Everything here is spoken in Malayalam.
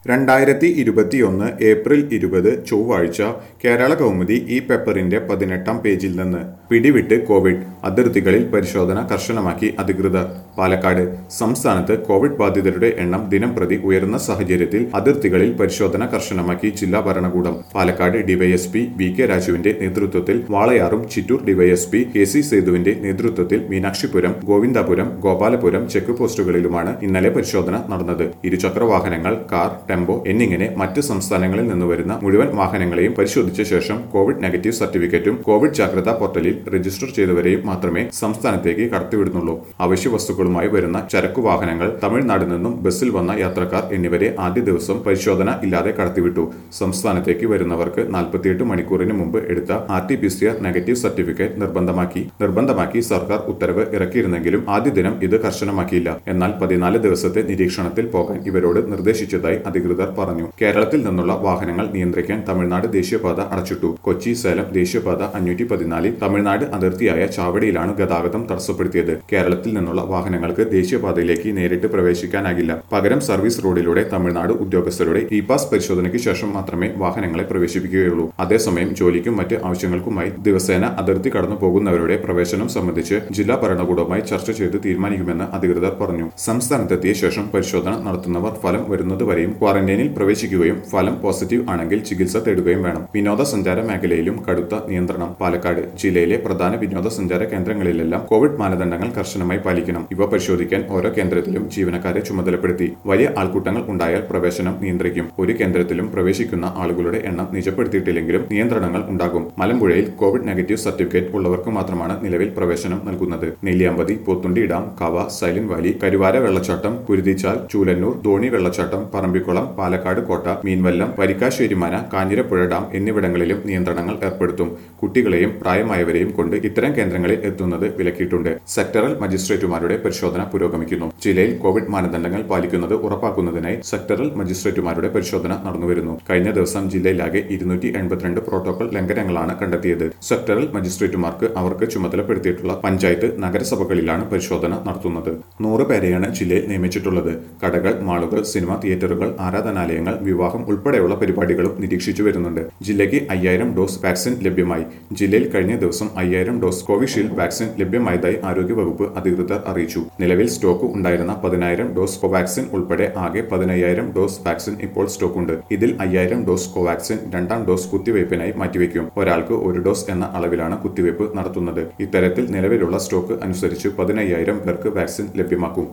രണ്ടായിരത്തി ഇരുപത്തിയൊന്ന് ഏപ്രിൽ ഇരുപത് ചൊവ്വാഴ്ച കേരള കൗമുദി ഈ പേപ്പറിന്റെ പതിനെട്ടാം പേജിൽ നിന്ന് പിടിവിട്ട് കോവിഡ് അതിർത്തികളിൽ പരിശോധന കർശനമാക്കി അധികൃതർ പാലക്കാട് സംസ്ഥാനത്ത് കോവിഡ് ബാധിതരുടെ എണ്ണം ദിനം പ്രതി ഉയർന്ന സാഹചര്യത്തിൽ അതിർത്തികളിൽ പരിശോധന കർശനമാക്കി ജില്ലാ ഭരണകൂടം പാലക്കാട് ഡിവൈഎസ്പി വി കെ രാജുവിന്റെ നേതൃത്വത്തിൽ വാളയാറും ചിറ്റൂർ ഡിവൈഎസ്പി കെ സി സേതുവിന്റെ നേതൃത്വത്തിൽ മീനാക്ഷിപുരം ഗോവിന്ദപുരം ഗോപാലപുരം ചെക്ക് പോസ്റ്റുകളിലുമാണ് ഇന്നലെ പരിശോധന നടന്നത് ഇരുചക്ര വാഹനങ്ങൾ കാർ ടെമ്പോ എന്നിങ്ങനെ മറ്റ് സംസ്ഥാനങ്ങളിൽ നിന്ന് വരുന്ന മുഴുവൻ വാഹനങ്ങളെയും പരിശോധിച്ച ശേഷം കോവിഡ് നെഗറ്റീവ് സർട്ടിഫിക്കറ്റും കോവിഡ് ജാഗ്രതാ പോർട്ടലിൽ രജിസ്റ്റർ ചെയ്തവരെയും മാത്രമേ സംസ്ഥാനത്തേക്ക് കടത്തിവിടുന്നുള്ളൂ അവശ്യ വസ്തുക്കളുമായി വരുന്ന ചരക്കു വാഹനങ്ങൾ തമിഴ്നാട് നിന്നും ബസ്സിൽ വന്ന യാത്രക്കാർ എന്നിവരെ ആദ്യ ദിവസം പരിശോധന ഇല്ലാതെ കടത്തിവിട്ടു സംസ്ഥാനത്തേക്ക് വരുന്നവർക്ക് നാൽപ്പത്തിയെട്ട് മണിക്കൂറിന് മുമ്പ് എടുത്ത R T P C R negative certificate നിർബന്ധമാക്കി നിർബന്ധമാക്കി സർക്കാർ ഉത്തരവ് ഇറക്കിയിരുന്നെങ്കിലും ആദ്യ ദിനം ഇത് കർശനമാക്കിയില്ല എന്നാൽ പതിനാല് ദിവസത്തെ നിരീക്ഷണത്തിൽ പോകാൻ ഇവരോട് നിർദ്ദേശിച്ചതായി അധികൃതർ പറഞ്ഞു കേരളത്തിൽ നിന്നുള്ള വാഹനങ്ങൾ നിയന്ത്രിക്കാൻ തമിഴ്നാട് ദേശീയപാത അടച്ചിട്ടു കൊച്ചി സേലം ദേശീയപാത അഞ്ഞൂറ്റി പതിനാലിൽ തമിഴ്നാട് അതിർത്തിയായ ചാവടിയിലാണ് ഗതാഗതം തടസ്സപ്പെടുത്തിയത് കേരളത്തിൽ നിന്നുള്ള വാഹനങ്ങൾക്ക് ദേശീയപാതയിലേക്ക് നേരിട്ട് പ്രവേശിക്കാനാകില്ല പകരം സർവീസ് റോഡിലൂടെ തമിഴ്നാട് ഉദ്യോഗസ്ഥരുടെ ഇ പാസ് പരിശോധനയ്ക്ക് ശേഷം മാത്രമേ വാഹനങ്ങളെ പ്രവേശിപ്പിക്കുകയുള്ളൂ അതേസമയം ജോലിക്കും മറ്റ് ആവശ്യങ്ങൾക്കുമായി ദിവസേന അതിർത്തി കടന്നു പോകുന്നവരുടെ പ്രവേശനം സംബന്ധിച്ച് ജില്ലാ ഭരണകൂടവുമായി ചർച്ച ചെയ്ത് തീരുമാനിക്കുമെന്ന് അധികൃതർ പറഞ്ഞു സംസ്ഥാനത്തെത്തിയ ശേഷം പരിശോധന നടത്തുന്നവർ ഫലം വരുന്നതുവരെയും ക്വാറന്റൈനിൽ പ്രവേശിക്കുകയും ഫലം പോസിറ്റീവ് ആണെങ്കിൽ ചികിത്സ തേടുകയും വേണം വിനോദസഞ്ചാര മേഖലയിലും കടുത്ത നിയന്ത്രണം പാലക്കാട് ജില്ലയിലെ പ്രധാന വിനോദസഞ്ചാര കേന്ദ്രങ്ങളിലെല്ലാം കോവിഡ് മാനദണ്ഡങ്ങൾ കർശനമായി പാലിക്കണം ഇവ പരിശോധിക്കാൻ ഓരോ കേന്ദ്രത്തിലും ജീവനക്കാരെ ചുമതലപ്പെടുത്തി വലിയ ആൾക്കൂട്ടങ്ങൾ ഉണ്ടായാൽ പ്രവേശനം നിയന്ത്രിക്കും ഒരു കേന്ദ്രത്തിലും പ്രവേശിക്കുന്ന ആളുകളുടെ എണ്ണം നിജപ്പെടുത്തിയിട്ടില്ലെങ്കിലും നിയന്ത്രണങ്ങൾ ഉണ്ടാകും മലമ്പുഴയിൽ കോവിഡ് നെഗറ്റീവ് സർട്ടിഫിക്കറ്റ് ഉള്ളവർക്ക് മാത്രമാണ് നിലവിൽ പ്രവേശനം നൽകുന്നത് Nelliyampathy Pothundi dam Kava silent valley Karuvara വെള്ളച്ചാട്ടം കുരുതിച്ചാൽ ചൂലന്നൂർ ധോണി വെള്ളച്ചാട്ടം പറമ്പിക്കുളം പാലക്കാട് കോട്ട മീൻവല്ലം വരിക്കാശ്ശേരിമന കാഞ്ഞിരപ്പുഴ ഡാം എന്നിവിടങ്ങളിലും നിയന്ത്രണങ്ങൾ ഏർപ്പെടുത്തും കുട്ടികളെയും പ്രായമായവരെയും കൊണ്ട് ഇത്തരം കേന്ദ്രങ്ങളിൽ എത്തുന്നത് വിലക്കിയിട്ടുണ്ട് സെക്ടറൽ മജിസ്ട്രേറ്റുമാരുടെ പരിശോധന പുരോഗമിക്കുന്നു ജില്ലയിൽ കോവിഡ് മാനദണ്ഡങ്ങൾ പാലിക്കുന്നത് ഉറപ്പാക്കുന്നതിനായി സെക്ടറൽ മജിസ്ട്രേറ്റുമാരുടെ പരിശോധന നടന്നുവരുന്നു കഴിഞ്ഞ ദിവസം ജില്ലയിലാകെ ഇരുന്നൂറ്റി എൺപത്തിരണ്ട് പ്രോട്ടോകോൾ ലംഘനങ്ങളാണ് കണ്ടെത്തിയത് സെക്ടറൽ മജിസ്ട്രേറ്റുമാർക്ക് അവർക്ക് ചുമതലപ്പെടുത്തിയിട്ടുള്ള പഞ്ചായത്ത് നഗരസഭകളിലാണ് പരിശോധന നടത്തുന്നത് നൂറ് പേരെയാണ് ജില്ലയിൽ നിയമിച്ചിട്ടുള്ളത് കടകൾ മാളുകൾ സിനിമാ തിയേറ്ററുകൾ ആരാധനാലയങ്ങൾ വിവാഹം ഉൾപ്പെടെയുള്ള പരിപാടികളും നിരീക്ഷിച്ചു വരുന്നുണ്ട് ജില്ലയ്ക്ക് അയ്യായിരം ഡോസ് വാക്സിൻ ലഭ്യമായി ജില്ലയിൽ കഴിഞ്ഞ ദിവസം അയ്യായിരം ഡോസ് കോവിഷീൽഡ് വാക്സിൻ ലഭ്യമായതായി ആരോഗ്യവകുപ്പ് അധികൃതർ അറിയിച്ചു നിലവിൽ സ്റ്റോക്ക് ഉണ്ടായിരുന്ന പതിനായിരം ഡോസ് കോവാക്സിൻ ഉൾപ്പെടെ ആകെ പതിനയ്യായിരം ഡോസ് വാക്സിൻ ഇപ്പോൾ സ്റ്റോക്കുണ്ട് ഇതിൽ അയ്യായിരം ഡോസ് കോവാക്സിൻ രണ്ടാം ഡോസ് കുത്തിവയ്പ്പിനായി മാറ്റിവെക്കും ഒരാൾക്ക് ഒരു ഡോസ് എന്ന അളവിലാണ് കുത്തിവയ്പ് നടത്തുന്നത് ഇത്തരത്തിൽ നിലവിലുള്ള സ്റ്റോക്ക് അനുസരിച്ച് പതിനയ്യായിരം പേർക്ക് വാക്സിൻ ലഭ്യമാക്കും